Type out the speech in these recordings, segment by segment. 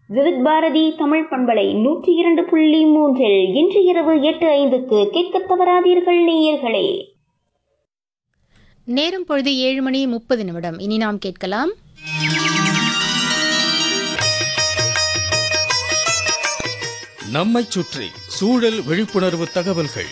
விவித் பாரதி தமிழ் பண்பலை நூற்றி இரண்டு புள்ளி மூன்றில் இன்று இரவு எட்டு ஐந்துக்கு கேட்கத் தவறாதீர்கள் நேயர்களே நேரம் பொழுது ஏழு மணி முப்பது நிமிடம் இனி நாம் கேட்கலாம் நம்மைச் சுற்றி சூழல் விழிப்புணர்வு தகவல்கள்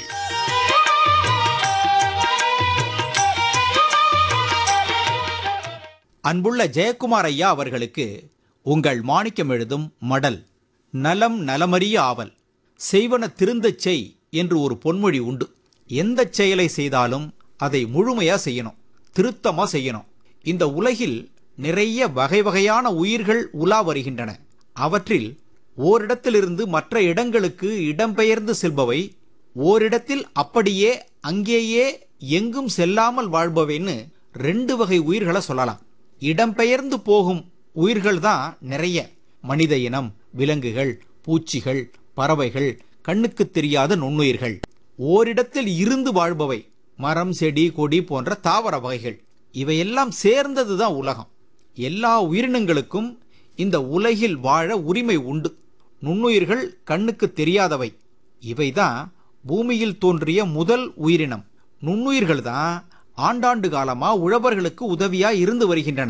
அன்புள்ள ஜெயக்குமார் ஐயா அவர்களுக்கு உங்கள் மாணிக்கம் எழுதும் மடல் நலம் நலமறிய ஆவல் செய்வன திருந்தச் செய் என்று ஒரு பொன்மொழி உண்டு எந்த செயலை செய்தாலும் அதை முழுமையா செய்யணும் திருத்தமா செய்யணும் இந்த உலகில் நிறைய வகை வகையான உயிர்கள் உலா வருகின்றன அவற்றில் ஓரிடத்திலிருந்து மற்ற இடங்களுக்கு இடம்பெயர்ந்து செல்பவை ஓரிடத்தில் அப்படியே அங்கேயே எங்கும் செல்லாமல் வாழ்பவைன்னு ரெண்டு வகை உயிர்களை சொல்லலாம் இடம்பெயர்ந்து போகும் உயிர்கள் தான் நிறைய மனித இனம் விலங்குகள் பூச்சிகள் பறவைகள் கண்ணுக்கு தெரியாத நுண்ணுயிர்கள் ஓரிடத்தில் இருந்து வாழ்பவை மரம் செடி கொடி போன்ற தாவர வகைகள் இவையெல்லாம் சேர்ந்ததுதான் உலகம் எல்லா உயிரினங்களுக்கும் இந்த உலகில் வாழ உரிமை உண்டு நுண்ணுயிர்கள் கண்ணுக்கு தெரியாதவை இவைதான் பூமியில் தோன்றிய முதல் உயிரினம் நுண்ணுயிர்கள் தான் ஆண்டாண்டு காலமா உழவர்களுக்கு உதவியா இருந்து வருகின்றன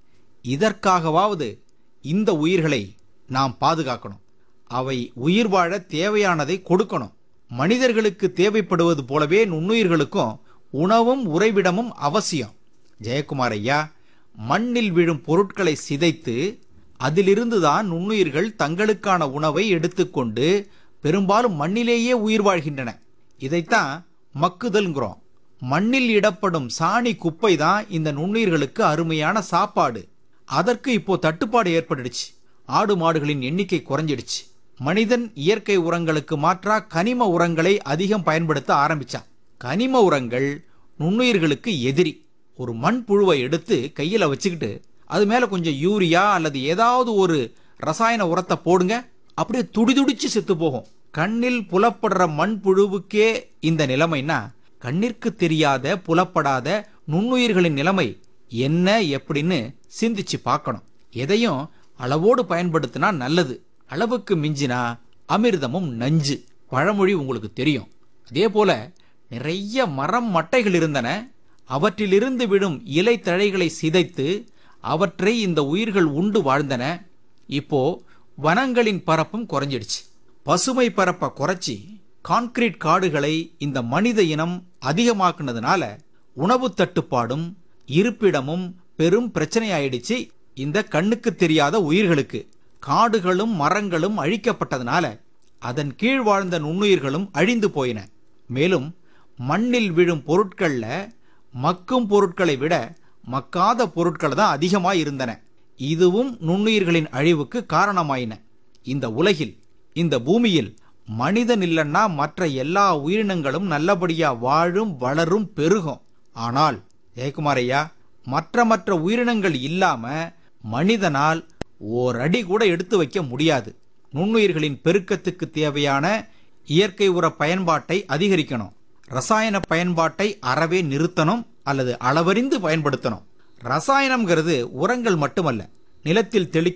இதற்காகவாவது இந்த உயிர்களை நாம் பாதுகாக்கணும் அவை உயிர் வாழ தேவையானதை கொடுக்கணும் மனிதர்களுக்கு தேவைப்படுவது போலவே நுண்ணுயிர்களுக்கும் உணவும் உறைவிடமும் அவசியம் ஜெயக்குமார் ஐயா மண்ணில் விழும் பொருட்களை சிதைத்து அதிலிருந்து தான் நுண்ணுயிர்கள் தங்களுக்கான உணவை எடுத்துக்கொண்டு பெரும்பாலும் மண்ணிலேயே உயிர் வாழ்கின்றன இதைத்தான் மக்குதல்ங்கிறோம் மண்ணில் இடப்படும் சாணி குப்பை தான் இந்த நுண்ணுயிர்களுக்கு அருமையான சாப்பாடு அதற்கு இப்போ தட்டுப்பாடு ஏற்பட்டுடுச்சு ஆடு மாடுகளின் எண்ணிக்கை குறைஞ்சிடுச்சு மனிதன் இயற்கை உரங்களுக்கு மாற்றா கனிம உரங்களை அதிகம் பயன்படுத்த ஆரம்பிச்சான் கனிம உரங்கள் நுண்ணுயிர்களுக்கு எதிரி ஒரு மண் புழுவை எடுத்து கையில வச்சுக்கிட்டு அது மேல கொஞ்சம் யூரியா அல்லது ஏதாவது ஒரு ரசாயன உரத்தை போடுங்க அப்படியே துடிதுடிச்சு செத்து போகும் கண்ணில் புலப்படுற மண் புழுவுக்கே இந்த நிலைமைனா கண்ணிற்கு தெரியாத புலப்படாத நுண்ணுயிர்களின் நிலைமை என்ன எப்படின்னு சிந்திச்சு பார்க்கணும் எதையும் அளவோடு பயன்படுத்தினா நல்லது அளவுக்கு மிஞ்சினா அமிர்தமும் நஞ்சு பழமொழி உங்களுக்கு தெரியும் அதே போல நிறைய மரம் மட்டைகள் இருந்தன அவற்றிலிருந்து விடும் இலை தழைகளை சிதைத்து அவற்றை இந்த உயிர்கள் உண்டு வாழ்ந்தன இப்போ வனங்களின் பரப்பும் குறைஞ்சிடுச்சு பசுமை பரப்பை குறைச்சி கான்கிரீட் காடுகளை இந்த மனித இனம் அதிகமாக்குனதுனால உணவு தட்டுப்பாடும் இருப்பிடமும் பெரும் பிரச்சனையாயிடுச்சு இந்த கண்ணுக்கு தெரியாத உயிர்களுக்கு காடுகளும் மரங்களும் அழிக்கப்பட்டதுனால அதன் கீழ் வாழ்ந்த நுண்ணுயிர்களும் அழிந்து போயின மேலும் மண்ணில் விழும் பொருட்கள்ல மக்கும் பொருட்களை விட மக்காத பொருட்கள் தான் அதிகமாய் இருந்தன இதுவும் நுண்ணுயிர்களின் அழிவுக்கு காரணமாயின இந்த உலகில் இந்த பூமியில் மனிதன் இல்லைன்னா மற்ற எல்லா உயிரினங்களும் நல்லபடியா வாழும் வளரும் பெருகும் ஆனால் ஜெயக்குமார் ஐயா மற்ற மற்ற உயிரினங்கள் இல்லாம மனிதனால் ஓரடி கூட எடுத்து வைக்க முடியாது நுண்ணுயிர்களின் பெருக்கத்துக்கு தேவையான இயற்கை உர பயன்பாட்டை அதிகரிக்கணும் ரசாயன பயன்பாட்டை அறவே நிறுத்தணும் அல்லது அளவறிந்து பயன்படுத்தணும் ரசாயனம்ங்கிறது உரங்கள் மட்டுமல்ல நிலத்தில் தெளிக்க